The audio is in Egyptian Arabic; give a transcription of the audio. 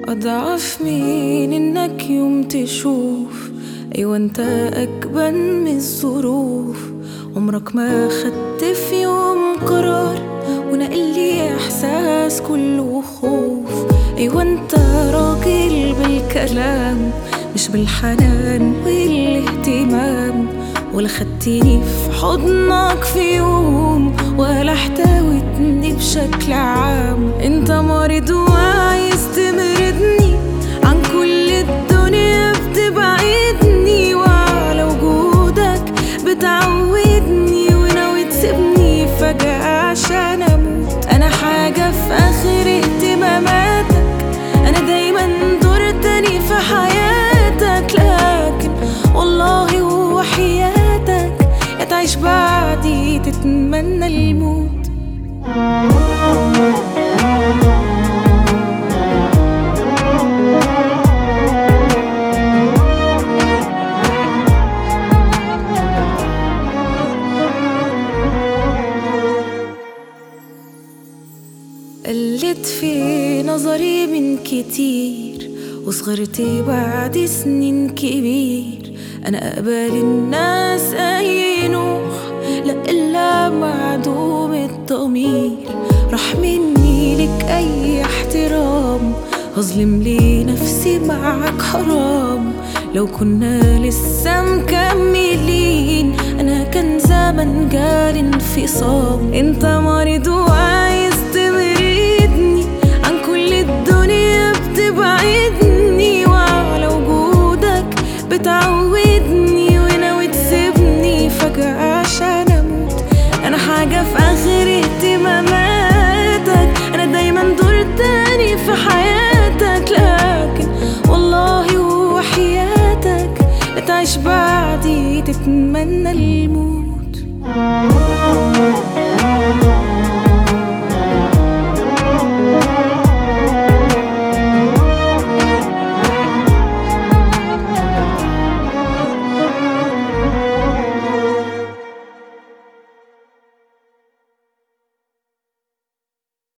أضعف مين إنك يوم تشوف أيوة أنت أجبن من الظروف عمرك ما خدت في يوم قرار ونقل لي إحساس كله خوف أيوة أنت راجل بالكلام مش بالحنان والاهتمام ولا خدتني في حضنك في يوم ولا احتويتني بشكل عام انت مريض وعايز تمرضني عن كل الدنيا بتبعدني وعلى وجودك بتعودني وناوي تسيبني فجأة عشان اموت انا حاجة في اخر اهتماماتك انا دايما دور تاني في حياتك لكن والله وحياتك يا تعيش بعدي تتمنى الموت قلت في نظري من كتير وصغرت بعد سنين كبير أنا أقبل الناس أي نوع لا إلا معدوم الضمير راح مني لك أي احترام هظلم لي نفسي معك حرام لو كنا لسه مكملين أنا كان زمن جال انفصام انت مريض وعايز تبعدني عن كل الدنيا بتبعدني وعلى وجودك بتعودني وناوي تسيبني فجأة عشان اموت انا حاجة في اخر اهتماماتك انا دايما دور تاني في حياتك لكن والله وحياتك لا تعيش بعدي تتمنى الموت